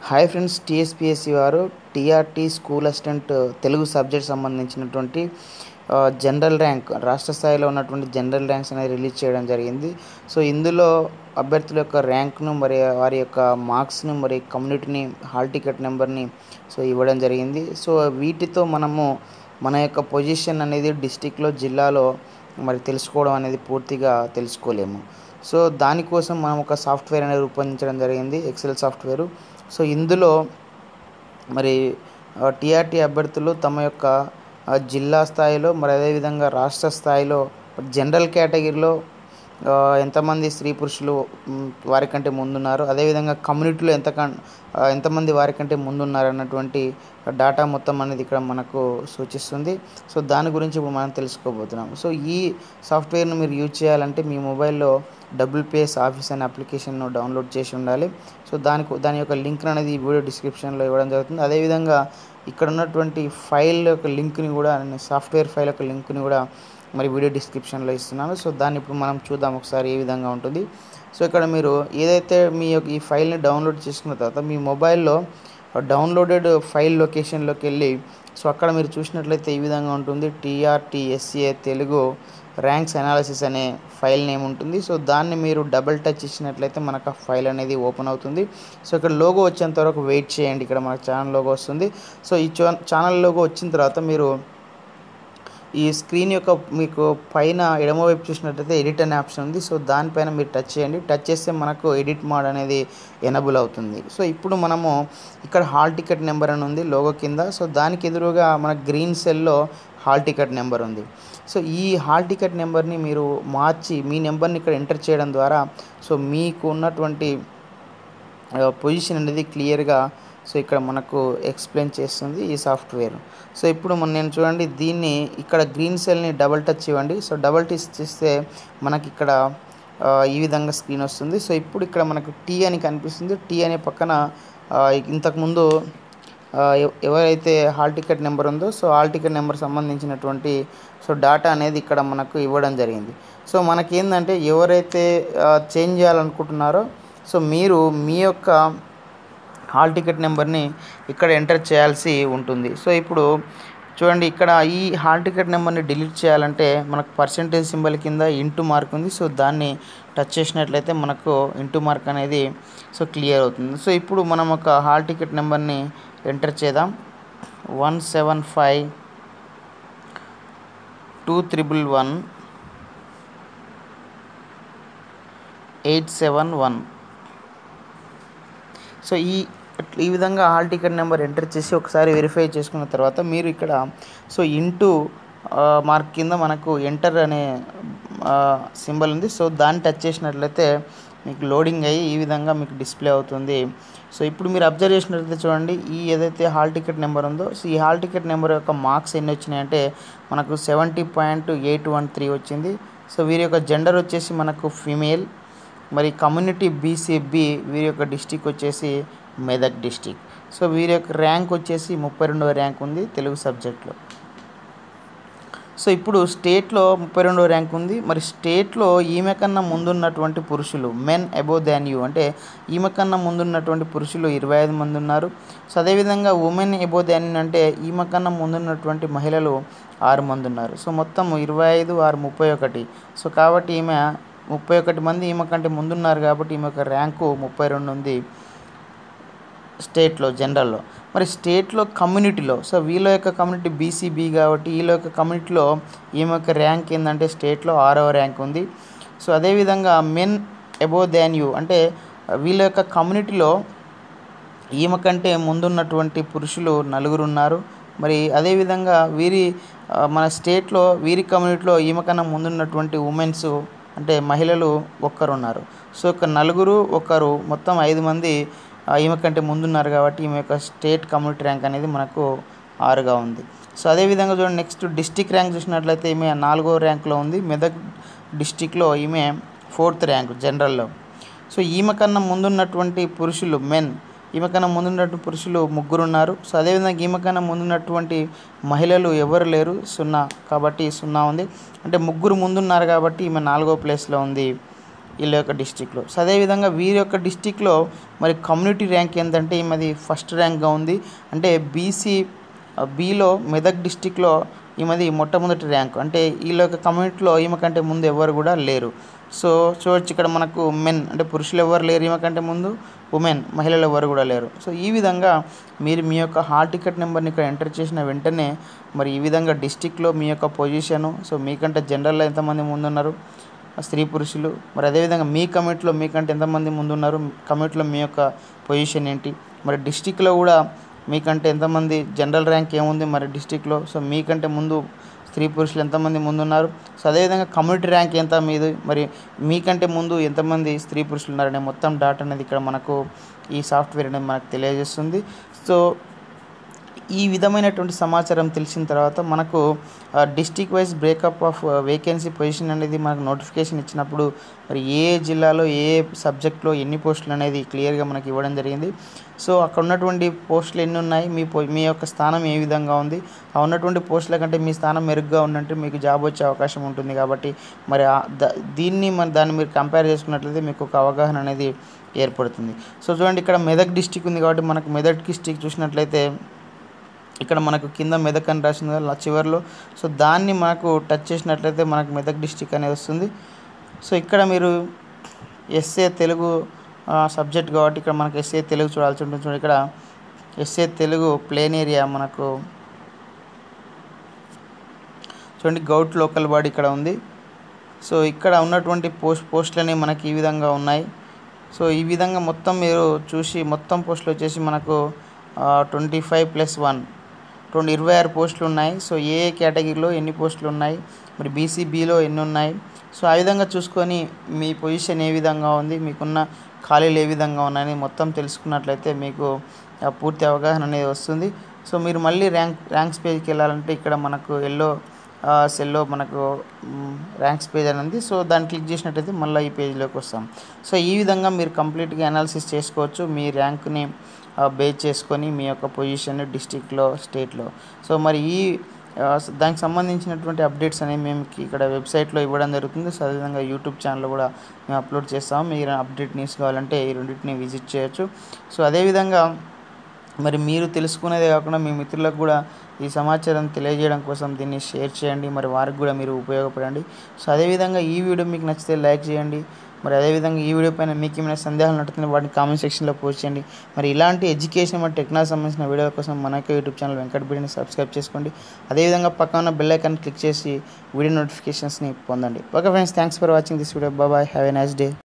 hi friends TSPSC వారు TRT school assistant Telugu subject సంబంధించినటువంటి ఆ, జనరల్ ర్యాంక్ రాష్ట్ర స్థాయిలో ఉన్నటువంటి జనరల్ ర్యాంక్స్ అనేది రిలీజ్ చేయడం జరిగింది సో ఇందులో అభ్యర్థుల యొక్క ర్యాంక్ను మరి వారి యొక్క మార్క్స్ను మరి కమ్యూనిటీని హాల్ టికెట్ నెంబర్ని సో ఇవ్వడం జరిగింది సో వీటితో మనము మన యొక్క పొజిషన్ అనేది డిస్టిక్లో జిల్లాలో మరి తెలుసుకోవడం అనేది పూర్తిగా తెలుసుకోలేము సో దానికోసం మనం ఒక సాఫ్ట్వేర్ అనేది రూపొందించడం జరిగింది ఎక్సెల్ సాఫ్ట్వేరు సో ఇందులో మరి టీఆర్టీ అభ్యర్థులు తమ యొక్క ఆ, జిల్లా స్థాయిలో మరి అదేవిధంగా రాష్ట్ర స్థాయిలో జనరల్ కేటగిరీలో ఆ, ఎంతమంది స్త్రీ పురుషులు మ్, వారికంటే ముందున్నారు అదేవిధంగా కమ్యూనిటీలో ఎంత కన్- ఆ, ఎంతమంది వారికంటే ముందున్నారు అన్నటువంటి డాటా మొత్తం అనేది ఇక్కడ మనకు సూచిస్తుంది సో దాని గురించి ఇప్పుడు మనం తెలుసుకోబోతున్నాం సో ఈ సాఫ్ట్వేర్ను మీరు యూజ్ చేయాలంటే మీ మొబైల్లో డబ్ల్యూపిఎస్ ఆఫీస్ అనే అప్లికేషన్ను డౌన్లోడ్ చేసి ఉండాలి సో దానికి దాని యొక్క లింక్ అనేది ఈ వీడియో డిస్క్రిప్షన్లో ఇవ్వడం జరుగుతుంది అదేవిధంగా ఇక్కడ ఉన్నటువంటి ఫైల్ యొక్క లింక్ని కూడా సాఫ్ట్వేర్ ఫైల్ యొక్క లింక్ని కూడా మరి వీడియో డిస్క్రిప్షన్లో ఇస్తున్నాను సో దాన్ని ఇప్పుడు మనం చూద్దాం ఒకసారి ఏ విధంగా ఉంటుంది సో ఇక్కడ మీరు ఏదైతే మీ యొక్క ఈ ఫైల్ని డౌన్లోడ్ చేసుకున్న తర్వాత మీ మొబైల్లో డౌన్లోడెడ్ ఫైల్ లొకేషన్లోకి వెళ్ళి సో అక్కడ మీరు చూసినట్లయితే ఈ విధంగా ఉంటుంది టీఆర్టీఎస్ఏ తెలుగు ర్యాంక్స్ అనాలిసిస్ అనే ఫైల్ నేమ్ ఉంటుంది సో దాన్ని మీరు డబుల్ టచ్ ఇచ్చినట్లయితే మనకు ఆ ఫైల్ అనేది ఓపెన్ అవుతుంది సో ఇక్కడ లోగో వచ్చేంత వరకు వెయిట్ చేయండి ఇక్కడ మనకు ఛానల్ లోగో వస్తుంది సో ఈ ఛానల్ లోగో వచ్చిన తర్వాత మీరు ఈ స్క్రీన్ యొక్క మీకు పైన ఎడమవైపు చూసినట్లయితే ఎడిట్ అనే ఆప్షన్ ఉంది సో దానిపైన మీరు టచ్ చేయండి టచ్ చేస్తే మనకు ఎడిట్ మోడ్ అనేది ఎనబుల్ అవుతుంది సో ఇప్పుడు మనము ఇక్కడ హాల్ టికెట్ నెంబర్ అని ఉంది లోగో కింద సో దానికి ఎదురుగా మన గ్రీన్ సెల్లో హాల్ టికెట్ నెంబర్ ఉంది సో ఈ హాల్ టికెట్ నెంబర్ని మీరు మార్చి మీ నెంబర్ని ఇక్కడ ఎంటర్ చేయడం ద్వారా సో మీకు ఉన్నటువంటి పొజిషన్ అనేది క్లియర్గా సో ఇక్కడ మనకు ఎక్స్ప్లెయిన్ చేస్తుంది ఈ సాఫ్ట్వేర్ సో ఇప్పుడు మన నేను చూడండి దీన్ని ఇక్కడ గ్రీన్ సెల్ని డబల్ టచ్ ఇవ్వండి సో డబల్ టచ్ చేస్తే మనకి ఇక్కడ ఆ, ఈ విధంగా స్క్రీన్ వస్తుంది సో ఇప్పుడు ఇక్కడ మనకు టీ అని కనిపిస్తుంది టీ అనే పక్కన ఆ, ఇంతకుముందు ఆ, ఎవ- ఎవరైతే హాల్ టికెట్ నెంబర్ ఉందో సో హాల్ టికెట్ నెంబర్ సంబంధించినటువంటి సో డాటా అనేది ఇక్కడ మనకు ఇవ్వడం జరిగింది సో మనకేందంటే ఎవరైతే చేంజ్ చేయాలనుకుంటున్నారో సో మీరు మీ యొక్క హాల్ టికెట్ నెంబర్ని ఇక్కడ ఎంటర్ చేయాల్సి ఉంటుంది సో ఇప్పుడు చూడండి ఇక్కడ ఈ హాల్ టికెట్ నెంబర్ని డిలీట్ చేయాలంటే మనకు పర్సంటేజ్ సింబల్ కింద ఇంటూ మార్క్ ఉంది సో దాన్ని టచ్ చేసినట్లయితే మనకు ఇంటూ మార్క్ అనేది సో క్లియర్ అవుతుంది సో ఇప్పుడు మనం ఒక హాల్ టికెట్ నెంబర్ని ఎంటర్ చేద్దాం one seven five two triple one eight seven one so ఈ ఈ విధంగా హాల్ టికెట్ నెంబర్ ఎంటర్ చేసి ఒకసారి వెరిఫై చేసుకున్న తర్వాత మీరు ఇక్కడ సో ఇంటూ మార్క్ కింద మనకు ఎంటర్ అనే సింబల్ ఉంది సో దాన్ని టచ్ చేసినట్లయితే మీకు లోడింగ్ అయ్యి ఈ విధంగా మీకు డిస్ప్లే అవుతుంది సో ఇప్పుడు మీరు అబ్జర్వ్ చేసినట్లయితే చూడండి ఈ ఏదైతే హాల్ టికెట్ నెంబర్ ఉందో సో ఈ హాల్ టికెట్ నెంబర్ యొక్క మార్క్స్ ఎన్ని వచ్చినాయంటే మనకు seventy point eight one three వచ్చింది సో వీరి యొక్క జెండర్ వచ్చేసి మనకు ఫీమేల్ మరి కమ్యూనిటీ బీసీబీ వీరి యొక్క డిస్టిక్ వచ్చేసి మెదక్ డిస్టిక్ సో వీరి యొక్క ర్యాంక్ వచ్చేసి ముప్పై రెండవ ర్యాంక్ ఉంది తెలుగు సబ్జెక్ట్లో సో ఇప్పుడు స్టేట్లో ముప్పై రెండవ ర్యాంక్ ఉంది మరి స్టేట్లో ఈమె కన్నా ముందున్నటువంటి పురుషులు మెన్ అబోవ్ దాన్ యూ అంటే ఈమె కన్నా ముందున్నటువంటి పురుషులు ఇరవై ఐదు మంది ఉన్నారు సో అదేవిధంగా ఉమెన్ అబోవ్ దాన్ యూ అంటే ఈమె కన్నా ముందున్నటువంటి మహిళలు ఆరు మంది ఉన్నారు సో మొత్తం ఇరవై ఐదు ఆరు ముప్పై ఒకటి సో కాబట్టి ఈమె ముప్పై ఒకటి మంది ఈమె కంటే ముందున్నారు కాబట్టి ఈమె యొక్క ర్యాంకు ముప్పై రెండు ఉంది స్టేట్లో జనరల్లో మరి స్టేట్లో కమ్యూనిటీలో సో వీళ్ళ యొక్క కమ్యూనిటీ బీసీబీ కాబట్టి వీళ్ళ యొక్క కమ్యూనిటీలో ఈమె యొక్క ర్యాంక్ ఏంటంటే స్టేట్లో ఆరవ ర్యాంక్ ఉంది సో అదేవిధంగా మెన్ అబోవ్ దాన్ యూ అంటే వీళ్ళ యొక్క కమ్యూనిటీలో ఈమె కంటే ముందున్నటువంటి పురుషులు నలుగురు ఉన్నారు మరి అదేవిధంగా వీరి ఆ, మన స్టేట్లో వీరి కమ్యూనిటీలో ఈమె కన్నా ముందున్నటువంటి ఉమెన్స్ అంటే మహిళలు ఒక్కరు ఉన్నారు సో ఒక నలుగురు ఒకరు మొత్తం ఐదు మంది ఆ, ఈమె కంటే ముందున్నారు కాబట్టి ఈమె యొక్క స్టేట్ కమ్యూనిటీ ర్యాంక్ అనేది మనకు ఆరుగా ఉంది సో అదేవిధంగా చూడండి నెక్స్ట్ డిస్టిక్ ర్యాంక్ చూసినట్లయితే ఈమె నాలుగో ర్యాంక్లో ఉంది మెదక్ డిస్టిక్లో ఈమె ఫోర్త్ ర్యాంక్ జనరల్లో సో ఈమె కన్నా ముందున్నటువంటి పురుషులు మెన్ ఈమె కన్నా ముందున్నటువంటి పురుషులు ముగ్గురు ఉన్నారు సో అదేవిధంగా ఈమె కన్నా ముందున్నటువంటి మహిళలు ఎవరు లేరు సున్నా కాబట్టి సున్నా ఉంది అంటే ముగ్గురు ముందున్నారు కాబట్టి ఈమె నాలుగో ప్లేస్లో ఉంది వీళ్ళ యొక్క డిస్టిక్లో సో అదేవిధంగా వీరి యొక్క డిస్టిక్లో మరి కమ్యూనిటీ ర్యాంక్ ఏంటంటే ఈమెది ఫస్ట్ ర్యాంక్గా ఉంది అంటే బీసీ బీలో మెదక్ డిస్టిక్లో ఈమెది మొట్టమొదటి ర్యాంక్ అంటే వీళ్ళ యొక్క కమ్యూనిటీలో ఈమె కంటే ముందు ఎవరు కూడా లేరు సో చూడొచ్చు ఇక్కడ మనకు మెన్ అంటే పురుషులు ఎవరు లేరు ఈమె కంటే ముందు ఉమెన్ మహిళలు ఎవరు కూడా లేరు సో ఈ విధంగా మీరు మీ యొక్క హాల్ టికెట్ నెంబర్ని ఇక్కడ ఎంటర్ చేసిన వెంటనే మరి ఈ విధంగా డిస్టిక్లో మీ యొక్క పొజిషను సో మీకంటే జనరల్లో ఎంతమంది ముందున్నారు స్త్రీ పురుషులు మరి అదేవిధంగా మీ కమిటీలో మీకంటే ఎంతమంది ముందున్నారు కమిటీలో మీ యొక్క పొజిషన్ ఏంటి మరి డిస్టిక్లో కూడా మీకంటే ఎంతమంది జనరల్ ర్యాంక్ ఏముంది మరి డిస్టిక్లో సో మీకంటే ముందు స్త్రీ పురుషులు ఎంతమంది ముందున్నారు సో అదేవిధంగా కమ్యూనిటీ ర్యాంక్ ఎంత మీది మరి మీకంటే ముందు ఎంతమంది స్త్రీ పురుషులు ఉన్నారనే మొత్తం డాటా అనేది ఇక్కడ మనకు ఈ సాఫ్ట్వేర్ అనేది మనకు తెలియజేస్తుంది సో ఈ విధమైనటువంటి సమాచారం తెలిసిన తర్వాత మనకు district wise breakup of vacancy position అనేది మనకు నోటిఫికేషన్ ఇచ్చినప్పుడు మరి ఏ జిల్లాలో ఏ సబ్జెక్ట్లో ఎన్ని పోస్టులు అనేది క్లియర్గా మనకి ఇవ్వడం జరిగింది సో అక్కడ ఉన్నటువంటి పోస్టులు ఎన్ని ఉన్నాయి మీ పో మీ యొక్క స్థానం ఏ విధంగా ఉంది ఆ ఉన్నటువంటి పోస్టుల కంటే మీ స్థానం మెరుగ్గా ఉందంటే మీకు జాబ్ వచ్చే అవకాశం ఉంటుంది కాబట్టి మరి ఆ ద- దీన్ని మన దాన్ని మీరు కంపేర్ చేసుకున్నట్లయితే మీకు ఒక అవగాహన అనేది ఏర్పడుతుంది సో చూడండి ఇక్కడ మెదక్ డిస్టిక్ ఉంది కాబట్టి మనకు మెదక్ డిస్టిక్ చూసినట్లయితే ఇక్కడ మనకు కింద మెదక్ అని రాసింది కదా చివరిలో సో దాన్ని మనకు టచ్ చేసినట్లయితే మనకు మెదక్ డిస్టిక్ అనేది వస్తుంది సో ఇక్కడ మీరు ఎస్ఏ తెలుగు సబ్జెక్ట్ కాబట్టి ఇక్కడ మనకు ఎస్ఏ తెలుగు చూడాల్సి ఉంటుంది చూడండి ఇక్కడ ఎస్ఏ తెలుగు ప్లేన్ ఏరియా మనకు చూడండి గౌట్ లోకల్ బాడీ ఇక్కడ ఉంది సో ఇక్కడ ఉన్నటువంటి పోస్ట్ పోస్టులన్నీ మనకి ఈ విధంగా ఉన్నాయి సో ఈ విధంగా మొత్తం మీరు చూసి మొత్తం పోస్టులు వచ్చేసి మనకు ట్వంటీ ఫైవ్ ప్లస్ వన్ రెండు ఇరవై ఆరు పోస్టులు ఉన్నాయి సో ఏ ఏ కేటగిరీలో ఎన్ని పోస్టులు ఉన్నాయి మరి బీసీబీలో ఎన్ని ఉన్నాయి సో ఆ విధంగా చూసుకొని మీ పొజిషన్ ఏ విధంగా ఉంది మీకున్న ఖాళీలు ఏ విధంగా ఉన్నాయని మొత్తం తెలుసుకున్నట్లయితే మీకు ఆ పూర్తి అవగాహన అనేది వస్తుంది సో మీరు మళ్ళీ ర్యాంక్ ర్యాంక్స్ పేజ్కి వెళ్ళాలంటే ఇక్కడ మనకు ఎల్లో సెల్లో మనకు మ్, ర్యాంక్స్ పేజ్ అని ఉంది సో దాన్ని క్లిక్ చేసినట్టయితే మళ్ళీ ఈ పేజ్లోకి వస్తాం సో ఈ విధంగా మీరు కంప్లీట్గా అనాలిసిస్ చేసుకోవచ్చు మీ ర్యాంక్ని బేస్ చేసుకొని మీ యొక్క పొజిషన్ డిస్టిక్లో స్టేట్లో సో మరి ఈ ఆ, స- దానికి సంబంధించినటువంటి అప్డేట్స్ అనేవి మేము కి- ఇక్కడ వెబ్సైట్లో ఇవ్వడం జరుగుతుంది సో అదేవిధంగా యూట్యూబ్ ఛానల్లో కూడా మేము అప్లోడ్ చేస్తాము మీరు అప్డేట్ న్యూస్ కావాలంటే ఈ రెండింటిని విజిట్ చేయొచ్చు సో అదేవిధంగా మరి మీరు తెలుసుకునేదే కాకుండా మీ మిత్రులకు కూడా ఈ సమాచారం తెలియజేయడం కోసం దీన్ని షేర్ చేయండి మరి వారికి కూడా మీరు ఉపయోగపడండి సో అదేవిధంగా ఈ వీడియో మీకు నచ్చితే లైక్ చేయండి మరి అదేవిధంగా ఈ వీడియో పైన మీకు ఏమైనా సందేహాలు ఉన్నట్టు వాటిని కామెంట్ సెక్షన్లో పోస్ట్ చేయండి మరి ఇలాంటి ఎడ్యుకేషన్ మరియు టెక్నాలజీ సంబంధించిన వీడియోల కోసం మన యొక్క యూట్యూబ్ ఛానల్ వెంకట్ బిడిని సబ్స్క్రైబ్ చేసుకోండి అదేవిధంగా పక్కన ఉన్న బెల్ ఐకాన్ క్లిక్ చేసి వీడియో నోటిఫికేషన్స్ని పొందండి okay friends thanks for watching this video bye have a nice day